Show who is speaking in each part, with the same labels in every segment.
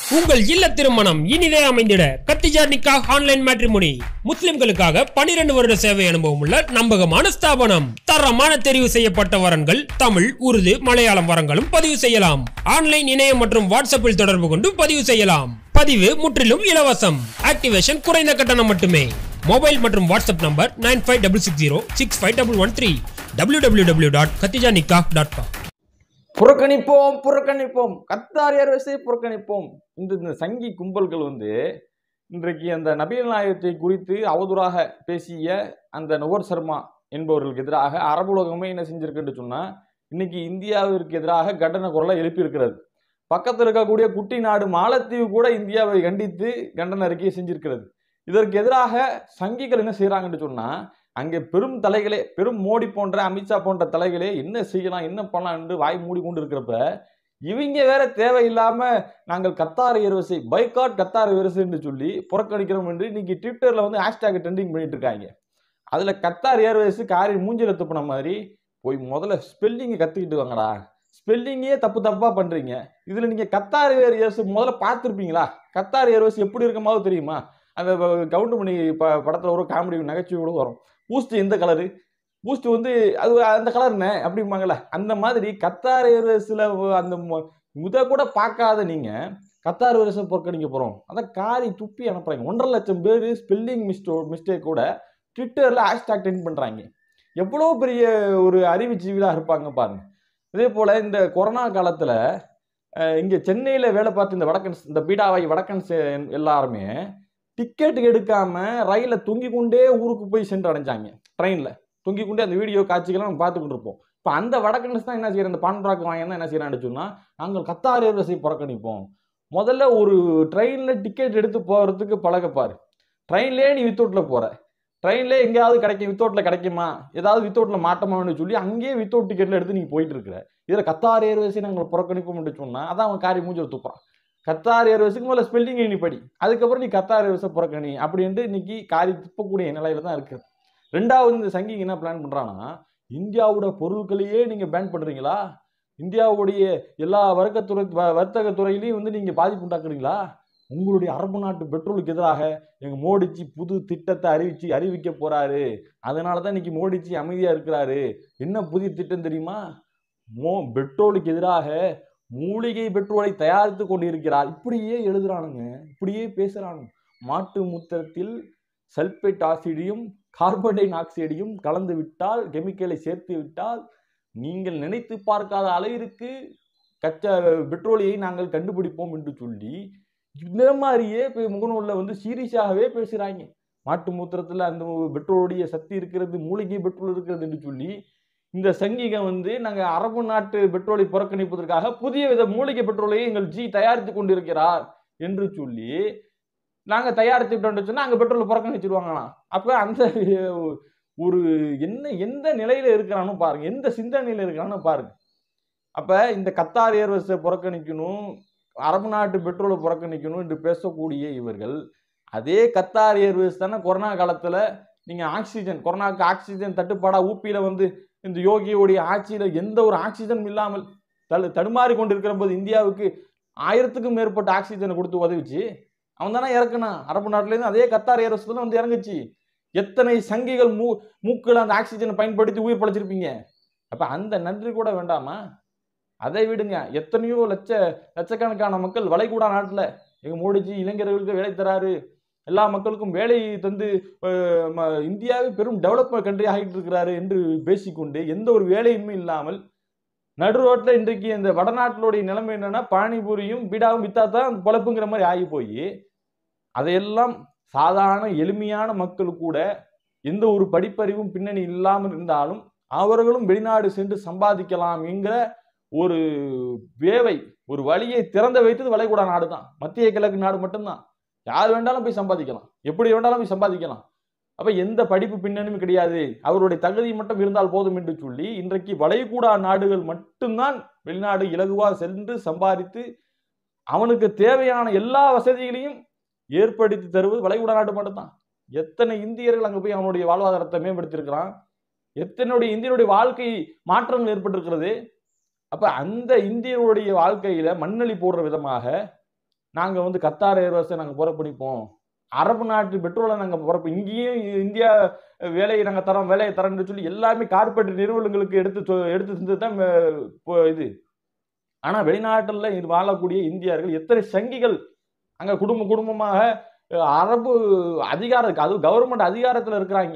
Speaker 1: உங்கள் இல்ல திருமணம் இனிதே அமைந்திட கத்திஜார் நிக்கா ஆன்லைன் மேட்ரிமோனி முஸ்லிம்களுக்காக 12 வருட சேவை அனுபவம் உள்ள நம்பகமான ஸ்தாபனம் தரமான தெரிவு செய்யப்பட்ட வரன்கள் தமிழ் உருது மலையாளம் வரங்களும் பதிவு செய்யலாம் ஆன்லைன் இணையம் மற்றும் வாட்ஸ்அப்பில் தொடர்பு கொண்டு பதிவு செய்யலாம் பதிவு முற்றிலும் இலவசம் ஆக்டிவேஷன் குறைந்த கட்டணம் மட்டுமே மொபைல் மற்றும் WhatsApp number nine five double six zero six five double one three W W W dot Khadija Nikah dot com
Speaker 2: புறக்கணிப்போம் புறக்கணிப்போம் கத்தார் ஏர்வேஸை புறக்கணிப்போம் இந்த இந்த சங்கி கும்பல்கள் வந்து இன்றைக்கு அந்த நபீல் நாயகத்தை குறித்து அவதூறாக பேசிய அந்த நுவர் சர்மா என்பவர்களுக்கு எதிராக அரபு உலகமே என்ன செஞ்சிருக்குன்னு சொன்னா இன்னைக்கு இந்தியாவிற்கு எதிராக கண்டன குரலை எழுப்பியிருக்கிறது பக்கத்தில் இருக்கக்கூடிய குட்டி நாடு மாலத்தீவு கூட இந்தியாவை கண்டித்து கண்டன அறிக்கையை செஞ்சிருக்கிறது இதற்கு எதிராக சங்கிகள் என்ன செய்யறாங்கன்னு சொன்னா அங்கே பெரும் தலைகளே பெரும் மோடி போன்ற அமித்ஷா போன்ற தலைகளே என்ன செய்யலாம் என்ன பண்ணலாம் என்று வாய் மூடி கொண்டு இருக்கிறப்ப இவங்க வேற தேவையில்லாம நாங்கள் கத்தார் ஏர்வசை பைக்காட் கத்தார் ஏர்வசை என்று சொல்லி புறக்கணிக்கிறோம் என்று இன்னைக்கு ட்விட்டர்ல வந்து ஹேஷ்டேக் ட்ரெண்டிங் பண்ணிட்டு இருக்காங்க அதுல கத்தார் ஏர்வேஸ் காரி மூஞ்சில துப்புன மாதிரி போய் முதல்ல ஸ்பெல்லிங்கை கத்துக்கிட்டு வாங்கடா ஸ்பெல்லிங்கே தப்பு தப்பா பண்றீங்க இதுல நீங்க கத்தார் ஏர்வேஸ் முதல்ல பார்த்துருப்பீங்களா கத்தார் ஏர்வேஸ் எப்படி இருக்குமாவது தெரியுமா அந்த கவுண்ட் பண்ணி ப படத்துல ஒரு காமெடி நகைச்சுவை கூட வரும் பூஸ்ட் எந்த கலரு பூஸ்ட் வந்து அது அந்த கலர் என்ன அப்படிம்பாங்கல்ல அந்த மாதிரி கத்தார் ஏர்வேஸில் அந்த மு- முத கூட பார்க்காத நீங்க கத்தார் ஏர்வேஸை புறக்கணிக்க போறோம் அதான் காரி துப்பி அனுப்புறாங்க ஒன்றரை லட்சம் பேர் ஸ்பெல்லிங் மிஸ்டோ மிஸ்டேக் கூட ட்விட்டர்ல ஹேஷ்டாக் டென் பண்றாங்க எவ்வளோ பெரிய ஒரு அறிவுஜீவிகளா இருப்பாங்க பாருங்க இதே போல இந்த கொரோனா காலத்துல அஹ், இங்க சென்னையில வேலை பார்த்து இந்த வடக்கன்ஸ் இந்த பீடாவாய் வடக்கன்ஸ் எல்லாருமே டிக்கெட் எடுக்காம ரயில தொங்கி கொண்டே ஊருக்கு போய் சென்று அடைஞ்சாங்க ட்ரெயின்ல தொங்கி கொண்டே அந்த வீடியோ காட்சிகளை நம்ம பார்த்து கொண்டிருப்போம் இப்போ அந்த வடக்கன்ஸ் தான் என்ன செய்யற இந்த பான்ராக் வாங்கி என்ன செய்யறான்னு சொன்னா நாங்கள் கத்தார் ஏர்வேஸை புறக்கணிப்போம் முதல்ல ஒரு ட்ரெயின்ல டிக்கெட் எடுத்து போறதுக்கு பழகப்பாரு ட்ரெயின்லேயே நீ வித்தவுட்ல போற ட்ரெயின்ல எங்கேயாவது கிடைக்கும் வித்தவுட்ல கிடைக்குமா ஏதாவது வித்தவுட்ல மாட்டோமான்னு சொல்லி அங்கேயே வித்தவுட் டிக்கெட்ல எடுத்து நீங்க போயிட்டு இருக்கிற இதுல கத்தார் ஏர்வேஸை நாங்கள் புறக்கணிப்போம் என்று சொன்னா அதான் அவன் காரி மூஞ்சில் துப்புறான் கத்தார் ஏர்வேஸுக்கு முதல்ல ஸ்பெல்லிங் நீ படி அதுக்கப்புறம் நீ கத்தார் ஏர்வேஸை புறக்கணி அப்படின்ட்டு இன்னைக்கு காரி துப்பக்கூடிய நிலையில தான் இருக்கு ரெண்டாவது இந்த சங்கி என்ன பிளான் பண்றான்னா இந்தியாவோட பொருட்களையே நீங்க பேன் பண்றீங்களா இந்தியாவுடைய எல்லா வர்க்கத்துறை வ- வர்த்தக துறையிலையும் வந்து நீங்க பாதிப்பு உண்டாக்குறீங்களா உங்களுடைய அரபு நாட்டு பெட்ரோலுக்கு எதிராக எங்க மோடிஜி புது திட்டத்தை அறிவிச்சு அறிவிக்க போறாரு அதனால தான் இன்னைக்கு மோடிஜி அமைதியா இருக்கிறாரு என்ன புதிய திட்டம் தெரியுமா மோ பெட்ரோலுக்கு எதிராக மூலிகை பெட்ரோலை தயாரித்து கொண்டிருக்கிறார் இப்படியே எழுதுறானுங்க இப்படியே பேசுறானுங்க மாட்டு மூத்திரத்தில் சல்பேட் ஆசிடையும் கார்பன் ஆக்சைடையும் கலந்து விட்டால் கெமிக்கலை சேர்த்து விட்டால் நீங்கள் நினைத்து பார்க்காத அளவிற்கு கச்சா பெட்ரோலியை நாங்கள் கண்டுபிடிப்போம் என்று சொல்லி இந்த மாதிரியே இப்போ முகநூலில் வந்து சீரியஸாகவே பேசுகிறாங்க மாட்டு மூத்திரத்தில் அந்த பெட்ரோலுடைய சக்தி இருக்கிறது மூலிகை பெட்ரோல் இருக்கிறது என்று சொல்லி இந்த சங்கிகம் வந்து நாங்கள் அரபு நாட்டு பெட்ரோலை புறக்கணிப்பதற்காக புதிய வித மூலிகை பெட்ரோலை எங்கள் ஜி தயாரித்து கொண்டிருக்கிறார் என்று சொல்லி நாங்கள் தயாரித்து விட்டோம்னு சொன்னால் அங்கே பெட்ரோல் புறக்கணிச்சிருவாங்களாம் அப்போ அந்த ஒரு என்ன எந்த நிலையில இருக்கிறான்னு பாருங்க எந்த சிந்தனையில இருக்கிறான்னு பாருங்க அப்ப இந்த கத்தார் ஏர்வேஸை புறக்கணிக்கணும் அரபு நாட்டு பெட்ரோலை புறக்கணிக்கணும் என்று பேசக்கூடிய இவர்கள் அதே கத்தார் ஏர்வேஸ் தானே கொரோனா காலத்துல நீங்க ஆக்சிஜன் கொரோனாக்கு ஆக்சிஜன் தட்டுப்பாடா ஊப்பியில வந்து இந்த யோகியோடைய ஆட்சியில எந்த ஒரு ஆக்சிஜன் இல்லாமல் தடு தடுமாறி கொண்டிருக்கிற போது இந்தியாவுக்கு ஆயிரத்துக்கும் மேற்பட்ட ஆக்சிஜனை கொடுத்து உதவிச்சு அவன் தானே இறக்குனான் அரபு நாட்டிலேருந்து அதே கத்தார் ஏர்வேஸ் தானே வந்து இறங்குச்சு எத்தனை சங்கிகள் மூ மூக்கில் அந்த ஆக்சிஜனை பயன்படுத்தி உயிர் பழைச்சிருப்பீங்க அப்ப அந்த நன்றி கூட வேண்டாமா அதை விடுங்க எத்தனையோ லட்ச லட்சக்கணக்கான மக்கள் வளைகுடா நாட்டில் எங்க மோடிஜி இளைஞர்களுக்கு வேலை தராரு எல்லா மக்களுக்கும் வேலை தந்து அஹ், ம- இந்தியாவை பெரும் டெவலப்மெண்ட் கண்ட்ரி ஆகிட்டு இருக்கிறாரு என்று பேசிக்கொண்டு எந்த ஒரு வேலையுமே இல்லாமல் நடு ரோட்டில் இன்றைக்கு இந்த வடநாட்டினுடைய நிலைமை என்னன்னா பானிபூரியும் பீடாவும் வித்தா தான் பொழப்புங்கிற மாதிரி ஆகி போய் அதையெல்லாம் சாதாரண எளிமையான மக்கள் கூட எந்த ஒரு படிப்பறிவும் பின்னணி இல்லாமல் இருந்தாலும் அவர்களும் வெளிநாடு சென்று சம்பாதிக்கலாம் என்கிற ஒரு வேவை ஒரு வழியை திறந்து வைத்தது வளைகுடா நாடு தான் மத்திய கிழக்கு நாடு மட்டும்தான் யார் வேண்டாலும் போய் சம்பாதிக்கலாம் எப்படி வேண்டாலும் போய் சம்பாதிக்கலாம் அப்ப எந்த படிப்பு பின்னணியும் கிடையாது அவருடைய தகுதி மட்டும் இருந்தால் போதும் என்று சொல்லி இன்றைக்கு வளைகுடா நாடுகள் மட்டும்தான் வெளிநாடு இலகுவா சென்று சம்பாதித்து அவனுக்கு தேவையான எல்லா வசதிகளையும் ஏற்படுத்தி தருவது வளைகுடா நாடு மட்டும்தான் எத்தனை இந்தியர்கள் அங்க போய் அவனுடைய வாழ்வாதாரத்தை மேம்படுத்தியிருக்கிறான் எத்தனுடைய இந்தியனுடைய வாழ்க்கை மாற்றங்கள் ஏற்பட்டிருக்கிறது அப்ப அந்த இந்தியனுடைய வாழ்க்கையில மண்ணளி போடுற விதமாக நாங்க வந்து கத்தார் ஏர்வேஸை நாங்க புறப்படிப்போம் அரபு நாட்டு பெட்ரோலை நாங்க புறப்ப இங்கேயும் இந்தியா வேலையை நாங்க தரோம் வேலையை தரோம்னு சொல்லி எல்லாமே கார்பரேட் நிறுவனங்களுக்கு எடுத்து சொ- எடுத்து செஞ்சது தான் அஹ், இப்போ இது ஆனா வெளிநாட்டுல இது வாழக்கூடிய இந்தியர்கள் எத்தனை சங்கிகள் அங்க குடும்ப குடும்பமாக அஹ், அரபு அதிகாரம் அது கவர்மெண்ட் அதிகாரத்துல இருக்கிறாங்க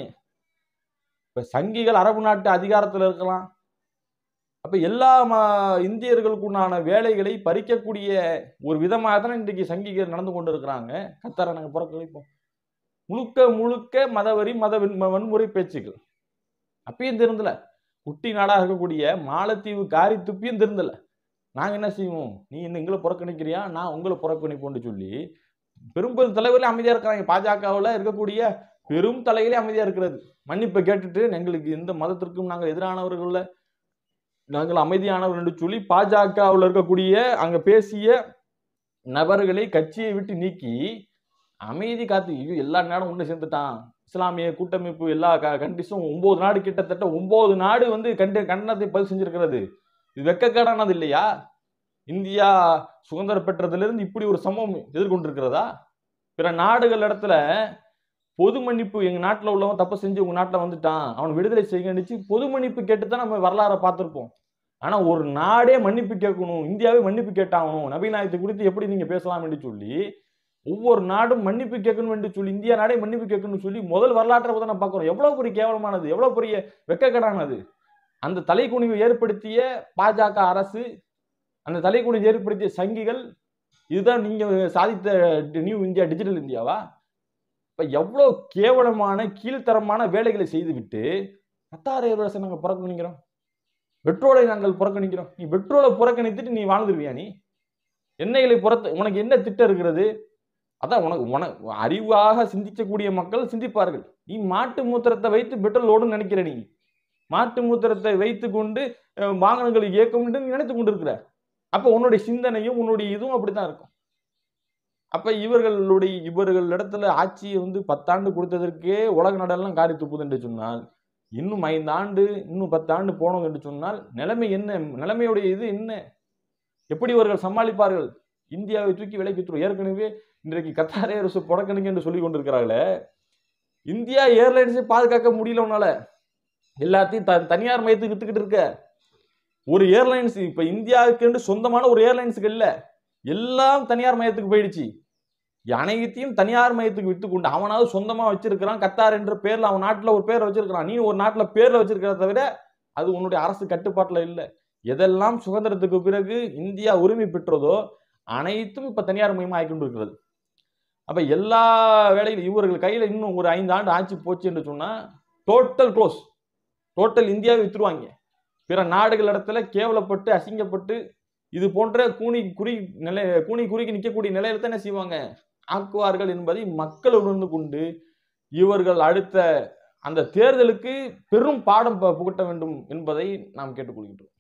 Speaker 2: இப்ப சங்கிகள் அரபு நாட்டு அதிகாரத்துல இருக்கலாம் அப்ப எல்லா ம- இந்தியர்களுக்குண்டான வேலைகளை பறிக்கக்கூடிய ஒரு விதமாக தான் இன்றைக்கு சங்கிகள் நடந்து கொண்டு இருக்கிறாங்க கத்தாரை நாங்க புறக்கணிப்போம் முழுக்க முழுக்க மதவரி மத வன்- வன்முறை பேச்சுக்கள் அப்பயும் திருந்தல குட்டி நாடா இருக்கக்கூடிய மாலத்தீவு காரி துப்பியும் திருந்தல நாங்க என்ன செய்வோம் நீ இன்னும் எங்களை புறக்கணிக்கிறியா நான் உங்களை புறக்கணிப்போம்னு சொல்லி பெரும்பெரும் தலைவர்களே அமைதியா இருக்கிறாங்க பாஜகவில் இருக்கக்கூடிய பெரும் தலைகளே அமைதியா இருக்கிறது மன்னிப்பை கேட்டுட்டு எங்களுக்கு எந்த மதத்திற்கும் நாங்கள் எதிரானவர்கள் இல்ல. நாங்கள் அமைதியானவர்கள் என்று சொல்லி பாஜகவில் இருக்கக்கூடிய அங்க பேசிய நபர்களை கட்சியை விட்டு நீக்கி அமைதி காத்து ஐயோ, எல்லா நாடும் ஒன்று சேர்ந்துட்டான் இஸ்லாமிய கூட்டமைப்பு எல்லா கண்டிஸும் ஒன்பது நாடு கிட்டத்தட்ட ஒன்பது நாடு வந்து கண்டு கண்டனத்தை பதிவு செஞ்சிருக்கிறது இது வெக்கக்கேடானது இல்லையா இந்தியா சுதந்திரம் பெற்றதிலிருந்து இப்படி ஒரு சம்பவம் எதிர்கொண்டிருக்கிறதா பிற நாடுகள் இடத்துல பொது மன்னிப்பு எங்க நாட்டுல உள்ளவன் தப்பு செஞ்சு உங்க நாட்டுல வந்துட்டான் அவன் விடுதலை செய்யணுச்சு பொது மன்னிப்பு கேட்டு தான் நம்ம வரலாறை பார்த்திருப்போம் ஆனா ஒரு நாடே மன்னிப்பு கேட்கணும் இந்தியாவே மன்னிப்பு கேட்டாகணும் நவீனாயத்தை குறித்து எப்படி நீங்க பேசலாம் என்று சொல்லி ஒவ்வொரு நாடும் மன்னிப்பு கேட்கணும் என்று சொல்லி இந்தியா நாடே மன்னிப்பு கேட்கணும்னு சொல்லி முதல் வரலாற்றை பத்தி நம்ம பார்க்கிறோம் எவ்வளவு பெரிய கேவலமானது எவ்வளவு பெரிய வெக்கக்கேடானது அந்த தலைக்குனிவை ஏற்படுத்திய பாஜக அரசு அந்த தலைக்குனிவை ஏற்படுத்திய சங்கிகள் இதுதான் நீங்க சாதித்த நியூ இந்தியா டிஜிட்டல் இந்தியாவா இப்ப எவ்வளவு கேவலமான கீழ்த்தரமான வேலைகளை செய்துவிட்டு கத்தார் ஏர்வேஸை நாங்க புறக்கணிக்கிறோம் பெட்ரோலை நாங்கள் புறக்கணிக்கிறோம் நீ பெட்ரோலை புறக்கணித்துட்டு நீ வாழ்ந்துருவியா நீ எண்ணெய்களை புறத்து உனக்கு என்ன திட்டம் இருக்கிறது அதான் உனக்கு உன அறிவாக சிந்திக்கக்கூடிய மக்கள் சிந்திப்பார்கள் நீ மாட்டு மூத்திரத்தை வைத்து பெட்ரோல் ஓடும் நினைக்கிற நீ மாட்டு மூத்திரத்தை வைத்து கொண்டு அஹ், வாகனங்களை இயக்கும் என்று நீ நினைத்து கொண்டிருக்கிற அப்ப உன்னுடைய சிந்தனையும் உன்னுடைய இதுவும் அப்படித்தான் இருக்கும் அப்ப இவர்களுடைய இவர்கள் இடத்துல ஆட்சியை வந்து பத்தாண்டு கொடுத்ததற்கே உலக நாடெல்லாம் காரி துப்புது என்று சொன்னால் இன்னும் ஐந்து ஆண்டு இன்னும் பத்தாண்டு போனோம் என்று சொன்னால் நிலைமை என்ன நிலைமையுடைய இது என்ன எப்படி இவர்கள் சமாளிப்பார்கள் இந்தியாவை தூக்கி விலைக்கு வித்துரும் ஏற்கனவே இன்றைக்கு கத்தார் அரசு புறக்கணிக்க என்று சொல்லி கொண்டிருக்கிறார்களே இந்தியா ஏர்லைன்ஸை பாதுகாக்க முடியல உன்னால எல்லாத்தையும் த தனியார் மையத்துக்கு வித்துக்கிட்டு இருக்க ஒரு ஏர்லைன்ஸ் இப்ப இந்தியாவுக்கு சொந்தமான ஒரு ஏர்லைன்ஸுக்கு இல்ல எல்லாம் தனியார் மையத்துக்கு போயிடுச்சு அனைத்தையும் தனியார் மையத்துக்கு விட்டு கொண்டு அவனாவது சொந்தமா வச்சிருக்கிறான் கத்தார் என்ற பேர்ல அவன் நாட்டுல ஒரு பேர் வச்சிருக்கிறான் நீ ஒரு நாட்டுல பேர்ல வச்சிருக்கிறத தவிர அது உன்னுடைய அரசு கட்டுப்பாட்டுல இல்ல எதெல்லாம் சுதந்திரத்துக்கு பிறகு இந்தியா உரிமை பெற்றதோ அனைத்தும் இப்ப தனியார் மயமா ஆகிக்கொண்டு இருக்கிறது அப்ப எல்லா வேலையிலும் இவர்கள் கையில இன்னும் ஒரு ஐந்து ஆண்டு ஆட்சி போச்சு என்று சொன்னா டோட்டல் க்ளோஸ் டோட்டல் இந்தியாவை வித்துருவாங்க பிற நாடுகள் இடத்துல கேவலப்பட்டு அசிங்கப்பட்டு இது போன்ற கூனி குறி நிலை கூனி குறுக்கி நிற்கக்கூடிய நிலையில தான் என்ன செய்வாங்க ஆக்குவார்கள் என்பதை மக்கள் உணர்ந்து கொண்டு இவர்கள் அடுத்த அந்த தேர்தலுக்கு பெரும் பாடம் ப- புகட்ட வேண்டும் என்பதை நாம் கேட்டுக்கொள்கின்றோம்